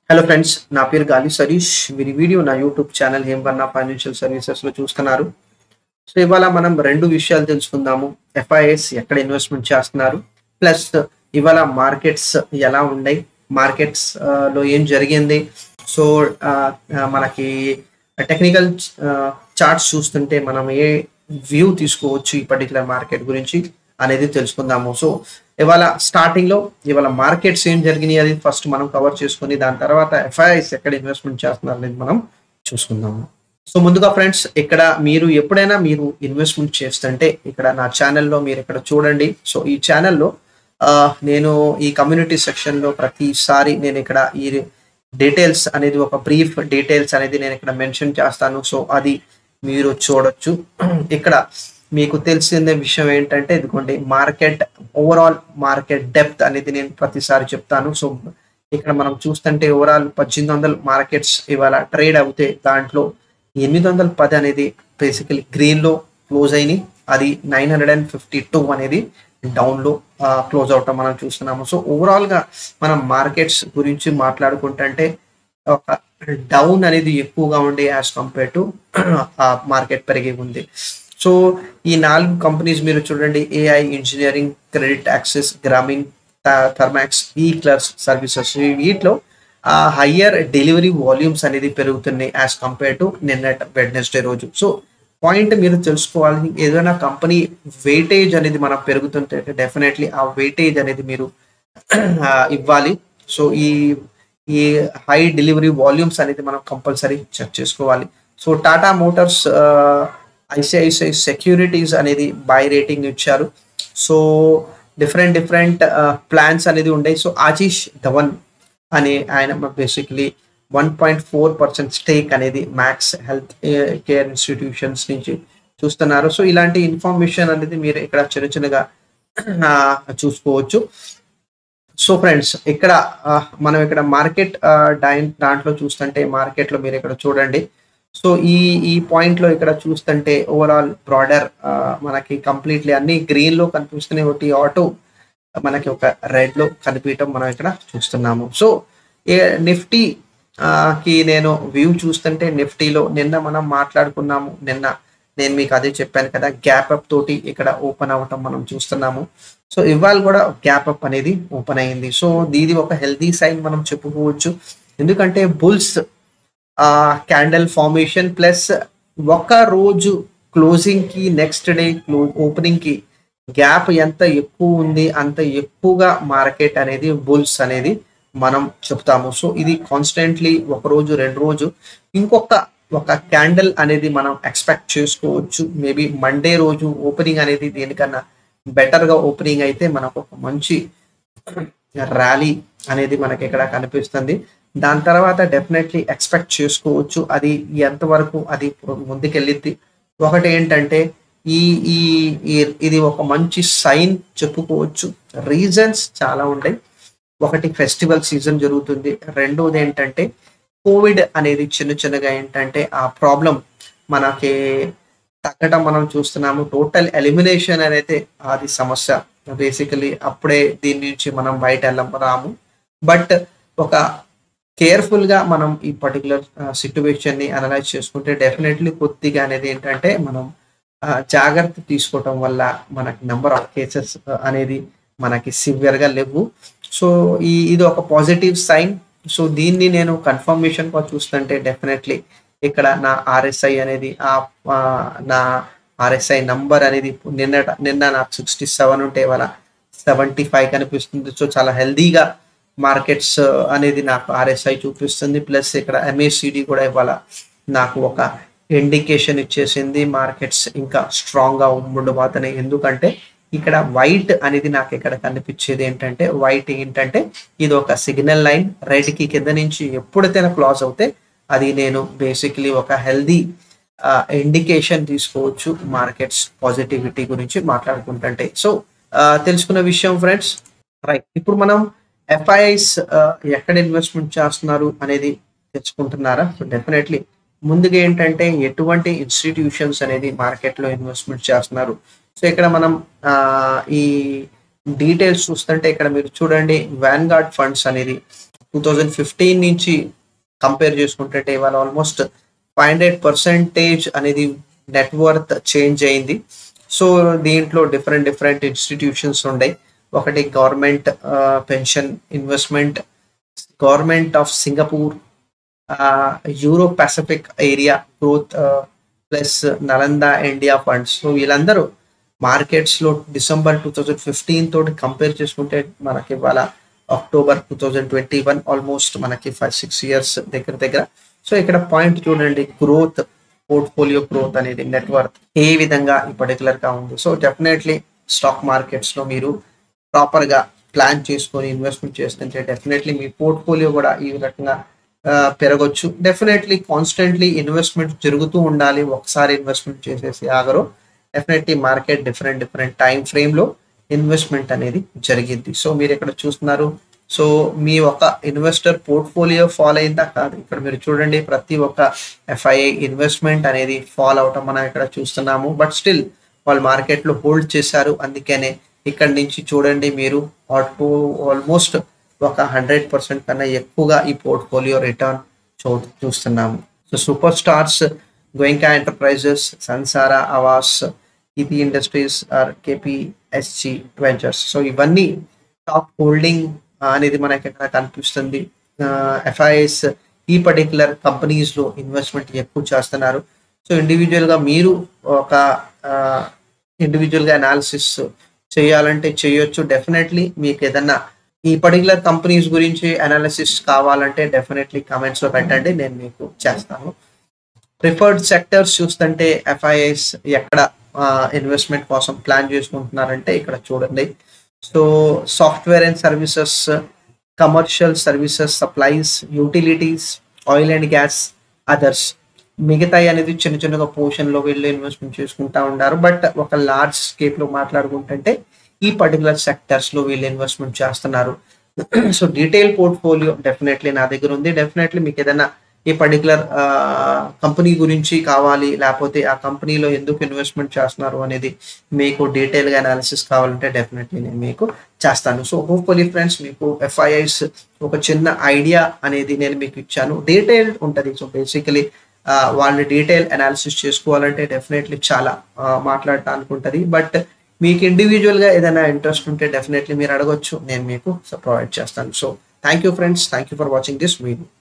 hello friends నా పేరు గాలి సరీష్ మీరు ఈ వీడియో నా YouTube channel Hemavarna financial services లో చూస్తున్నారు సో ఇవాళ మనం రెండు విషయాలు తెలుసుకుందాము ఎఫ్ఐఎస్ ఎక్కడ ఇన్వెస్ట్మెంట్ చేస్తున్నారు ప్లస్ ఇవాళ మార్కెట్స్ ఎలా ఉన్నాయి మార్కెట్స్ లో ఏం జరిగింది సో ఆ, ఆ, మనకి టెక్నికల్ చార్ట్స్ చూస్తుంటే మనం ఏ వ్యూ తీసుకోవచ్చు ఈ పర్టికులర్ మార్కెట్ గురించి అనేది తెలుసుకుందాము సో ఇవాళ స్టార్టింగ్ లో ఇవాళ మార్కెట్స్ ఏం జరిగినాయి అది ఫస్ట్ మనం కవర్ చేసుకుని దాని తర్వాత ఎఫ్ఐఎస్ ఎక్కడ ఇన్వెస్ట్మెంట్ చేస్తున్నారు అనేది మనం చూసుకుందాము సో ముందుగా ఫ్రెండ్స్ ఇక్కడ మీరు ఎప్పుడైనా మీరు ఇన్వెస్ట్మెంట్ చేస్తుంటే ఇక్కడ నా ఛానల్లో మీరు ఇక్కడ చూడండి సో ఈ ఛానల్లో నేను ఈ కమ్యూనిటీ సెక్షన్ లో ప్రతిసారి నేను ఇక్కడ ఈ డీటెయిల్స్ అనేది ఒక బ్రీఫ్ డీటెయిల్స్ అనేది నేను ఇక్కడ మెన్షన్ చేస్తాను సో అది మీరు చూడొచ్చు ఇక్కడ మీకు తెలిసిన విషయం ఏంటంటే ఇదిగోండి మార్కెట్ ఓవరాల్ మార్కెట్ డెప్త్ అనేది నేను ప్రతిసారి చెప్తాను సో ఇక్కడ మనం చూస్తుంటే ఓవరాల్ పద్దెనిమిది వందల మార్కెట్స్ ఇవాళ ట్రేడ్ అవుతే దాంట్లో ఎనిమిది వందల పది అనేది బేసికలీ గ్రీన్ లో క్లోజ్ అయినాయి అది nine hundred and fifty two అనేది డౌన్ లో క్లోజ్ అవటం మనం చూస్తున్నాము సో ఓవరాల్ గా మనం మార్కెట్స్ గురించి మాట్లాడుకుంటుంటే ఒక డౌన్ అనేది ఎక్కువగా ఉండి యాజ్ కంపేర్ టు మార్కెట్ పెరిగి ఉంది సో ఈ నాలుగు కంపెనీస్ మీరు చూడండి AI engineering credit access Grameen Thermax eClerx services వీటిలో ఆ హయ్యర్ డెలివరీ వాల్యూమ్స్ అనేది పెరుగుతున్నాయి యాజ్ కంపేర్ టు నిన్న వెడ్నెస్డే రోజు సో పాయింట్ మీరు తెలుసుకోవాలి ఏదైనా కంపెనీ వెయిటేజ్ అనేది మనం పెరుగుతుంటే డెఫినెట్లీ ఆ వెయిటేజ్ అనేది మీరు ఇవ్వాలి సో ఈ ఈ హై డెలివరీ వాల్యూమ్స్ అనేది మనం కంపల్సరీ చెక్ చేసుకోవాలి so Tata Motors ICICI Securities అనేది బై రేటింగ్ ఇచ్చారు సో డిఫరెంట్ డిఫరెంట్ ప్లాన్స్ అనేది ఉన్నాయి సో ఆశీష్ ధవన్ అని ఆయన basically one point four percent stake అనేది మ్యాక్స్ హెల్త్ కేర్ ఇన్స్టిట్యూషన్స్ నుంచి చూస్తున్నారు సో ఇలాంటి ఇన్ఫర్మేషన్ అనేది మీరు ఇక్కడ చిన్న చిన్నగా చూసుకోవచ్చు సో ఫ్రెండ్స్ ఇక్కడ మనం ఇక్కడ మార్కెట్ దాంట్లో చూస్తుంటే మార్కెట్ లో మీరు ఇక్కడ చూడండి సో ఈ ఈ పాయింట్ లో ఇక్కడ చూస్తుంటే ఓవరాల్ బ్రాడర్ మనకి కంప్లీట్లీ అన్ని గ్రీన్ లో కనిపిస్తున్నాయి ఒకటి ఆటో మనకి ఒక రెడ్ లో కనిపించడం మనం ఇక్కడ చూస్తున్నాము సో నిఫ్టీ కి నేను వ్యూ చూస్తుంటే నిఫ్టీలో నిన్న మనం మాట్లాడుకున్నాము నిన్న నేను మీకు అదే చెప్పాను కదా గ్యాప్ అప్ తోటి ఇక్కడ ఓపెన్ అవ్వటం మనం చూస్తున్నాము సో ఇవాళ కూడా గ్యాప్ అప్ అనేది ఓపెన్ అయింది సో దీది ఒక హెల్దీ సైన్ మనం చెప్పుకోవచ్చు ఎందుకంటే బుల్స్ క్యాండల్ ఫార్మేషన్ ప్లస్ ఒక రోజు క్లోజింగ్ కి నెక్స్ట్ డే ఓపెనింగ్ కి గ్యాప్ ఎంత ఎక్కువ ఉంది అంత ఎక్కువగా మార్కెట్ అనేది బుల్స్ అనేది మనం చెప్తాము సో ఇది కాన్స్టెంట్లీ ఒక రోజు రెండు రోజు ఇంకొక ఒక క్యాండిల్ అనేది మనం ఎక్స్పెక్ట్ చేసుకోవచ్చు మేబీ మండే రోజు ఓపెనింగ్ అనేది దీనికన్నా బెటర్ గా ఓపెనింగ్ అయితే మనకు ఒక మంచి ర్యాలీ అనేది మనకి ఇక్కడ కనిపిస్తుంది దాని తర్వాత డెఫినెట్లీ ఎక్స్పెక్ట్ చేసుకోవచ్చు అది ఎంతవరకు అది ముందుకెళ్ళిద్ది ఒకటి ఏంటంటే ఈ ఈ ఇది ఒక మంచి సైన్ చెప్పుకోవచ్చు రీజన్స్ చాలా ఉంటాయి ఒకటి ఫెస్టివల్ సీజన్ జరుగుతుంది రెండోది ఏంటంటే కోవిడ్ అనేది చిన్న చిన్నగా ఏంటంటే ఆ ప్రాబ్లం మనకి తగ్గడం మనం చూస్తున్నాము టోటల్ ఎలిమినేషన్ అనేది అది సమస్య బేసికలీ అప్పుడే దీని నుంచి మనం బయట వెళ్ళం రాము బట్ ఒక కేర్ఫుల్ గా మనం ఈ పర్టికులర్ సిచ్యువేషన్ ని అనలైజ్ చేసుకుంటే డెఫినెట్లీ కొద్దిగా అనేది ఏంటంటే మనం జాగ్రత్త తీసుకోవటం వల్ల మనకి నెంబర్ ఆఫ్ కేసెస్ అనేది మనకి సివియర్ గా లేవు సో ఈ ఇది ఒక పాజిటివ్ సైన్ సో దీన్ని నేను కన్ఫర్మేషన్ గా చూస్తుంటే డెఫినెట్లీ ఇక్కడ నా ఆర్ఎస్ఐ అనేది ఆ నా ఆర్ఎస్ఐ నంబర్ అనేది నిన్న నిన్న నాకు సిక్స్టీ సెవెన్ ఉంటే ఇవాళ సెవెంటీ ఫైవ్ కనిపిస్తుంది సో చాలా హెల్దీగా మార్కెట్స్ అనేది నాకు ఆర్ఎస్ఐ చూపిస్తుంది ప్లస్ ఇక్కడ ఎంఏసిడి కూడా ఇవాళ నాకు ఒక ఇండికేషన్ ఇచ్చేసింది మార్కెట్స్ ఇంకా స్ట్రాంగ్ గా ఉండబోతున్నాయి ఎందుకంటే ఇక్కడ వైట్ అనేది నాకు ఇక్కడ కనిపించేది ఏంటంటే వైట్ ఏంటంటే ఇది ఒక సిగ్నల్ లైన్ రెడ్ కి కింద నుంచి ఎప్పుడైతే క్లాస్ అవుతే అది నేను బేసిక్లీ ఒక హెల్దీ ఇండికేషన్ తీసుకోవచ్చు మార్కెట్స్ పాజిటివిటీ గురించి మాట్లాడుకుంటుంటే సో తెలుసుకున్న విషయం ఫ్రెండ్స్ రైట్ ఇప్పుడు మనం ఎఫ్ఐఐస్ ఎక్కడ ఇన్వెస్ట్మెంట్ చేస్తున్నారు అనేది తెచ్చుకుంటున్నారా సో డెఫినెట్లీ ముందుగా ఏంటంటే ఎటువంటి ఇన్స్టిట్యూషన్స్ అనేది మార్కెట్లో ఇన్వెస్ట్మెంట్ చేస్తున్నారు సో ఇక్కడ మనం ఈ డీటెయిల్స్ చూస్తుంటే ఇక్కడ మీరు చూడండి వ్యాన్ గార్డ్ ఫండ్స్ అనేది టూ థౌజండ్ ఫిఫ్టీన్ నుంచి కంపేర్ చేసుకుంటే ఇవాళ ఆల్మోస్ట్ ఫైవ్ హండ్రెడ్ పర్సెంటేజ్ అనేది నెట్వర్త్ చేంజ్ అయింది సో దీంట్లో డిఫరెంట్ డిఫరెంట్ ఇన్స్టిట్యూషన్స్ ఉన్నాయి ఒకటి government pension investment government of Singapore Euro Pacific area growth plus Nalanda India funds so వీళ్ళందరూ మార్కెట్స్లో డిసెంబర్ టూ థౌజండ్ ఫిఫ్టీన్ తోటి కంపేర్ చేసుకుంటే మనకి ఇవాళ October two thousand twenty one almost మనకి ఫైవ్ సిక్స్ ఇయర్స్ దగ్గర దగ్గర సో ఇక్కడ పాయింట్ చూడండి గ్రోత్ పోర్ట్ఫోలియో గ్రోత్ అనేది నెట్వర్క్ ఏ విధంగా ఈ పర్టికులర్ గా ఉంది సో డెఫినెట్లీ స్టాక్ మార్కెట్స్ లో మీరు ప్రాపర్ గా ప్లాన్ చేసుకొని ఇన్వెస్ట్మెంట్ చేస్తుంటే డెఫినెట్లీ మీ పోర్ట్ఫోలియో కూడా ఈ రకంగా పెరగొచ్చు డెఫినెట్లీ కాన్స్టెంట్లీ ఇన్వెస్ట్మెంట్ జరుగుతూ ఉండాలి ఒకసారి ఇన్వెస్ట్మెంట్ చేసేసి ఆగరు definitely market different different time frame లో ఇన్వెస్ట్మెంట్ అనేది జరిగింది సో మీరు ఇక్కడ చూస్తున్నారు సో మీ ఒక ఇన్వెస్టర్ పోర్ట్ఫోలియో ఫాలో అయిందా కాదు ఇక్కడ మీరు చూడండి ప్రతి ఒక్క ఎఫ్ఐఐ ఇన్వెస్ట్మెంట్ అనేది ఫాలో అవటం మనం ఇక్కడ చూస్తున్నాము బట్ స్టిల్ వాళ్ళు మార్కెట్లో హోల్డ్ చేశారు అందుకనే ఇక్కడ నుంచి చూడండి మీరు ఆల్మోస్ట్ ఒక హండ్రెడ్ పర్సెంట్ కన్నా ఎక్కువగా ఈ పోర్ట్ఫోలియో రిటర్న్ చూ చూస్తున్నాము so super stars Goenka enterprises Sansera Aavas ఇది industries R KPSG ventures so ఇవన్నీ టాప్ హోల్డింగ్ అనేది మనకి ఇక్కడ కనిపిస్తుంది ఎఫ్ఐఎస్ ఈ పర్టికులర్ కంపెనీస్ లో ఇన్వెస్ట్మెంట్ ఎక్కువ చేస్తున్నారు సో ఇండివిజువల్ గా మీరు ఒక ఇండివిజువల్ గా అనాలిసిస్ చేయాలంటే చేయొచ్చు డెఫినెట్లీ మీకు ఏదన్నా ఈ పర్టికులర్ కంపెనీస్ గురించి అనాలిసిస్ కావాలంటే డెఫినెట్లీ కమెంట్స్ లో పెట్టండి నేను మీకు చేస్తాను ప్రిఫర్డ్ సెక్టర్స్ చూస్తుంటే ఎఫ్ఐఎస్ ఎక్కడ ఇన్వెస్ట్మెంట్ కోసం ప్లాన్ చేసుకుంటున్నారంటే ఇక్కడ చూడండి so software and services commercial services supplies utilities oil and gas others మిగతాయి అనేది చిన్న చిన్నగా పోర్షన్లో వెళ్ళి ఇన్వెస్ట్మెంట్ చేసుకుంటా ఉన్నారు బట్ ఒక లార్జ్ స్కేప్లో మాట్లాడుకుంటుంటే ఈ పర్టికులర్ సెక్టర్స్లో వీళ్ళు ఇన్వెస్ట్మెంట్ చేస్తున్నారు సో డీటెయిల్ పోర్ట్ఫోలియో డెఫినెట్లీ నా దగ్గర ఉంది డెఫినెట్లీ మీకు ఏదైనా ఈ పర్టికులర్ కంపెనీ గురించి కావాలి లేకపోతే ఆ కంపెనీలో ఎందుకు ఇన్వెస్ట్మెంట్ చేస్తున్నారు అనేది మీకు డీటెయిల్గా అనాలిసిస్ కావాలంటే డెఫినెట్లీ నేను మీకు చేస్తాను సో హోప్ఫుల్లీ ఫ్రెండ్స్ మీకు ఎఫ్ఐఐస్ ఒక చిన్న ఐడియా అనేది నేను మీకు ఇచ్చాను డీటెయిల్ ఉంటుంది సో బేసికలీ వాళ్ళని డీటెయిల్ అనాలిసిస్ చేసుకోవాలంటే డెఫినెట్లీ చాలా మాట్లాడటానికి ఉంటుంది బట్ మీకు ఇండివిజువల్గా ఏదైనా ఇంట్రెస్ట్ ఉంటే డెఫినెట్లీ మీరు అడగొచ్చు నేను మీకు ప్రొవైడ్ చేస్తాను so thank you friends thank you for watching this video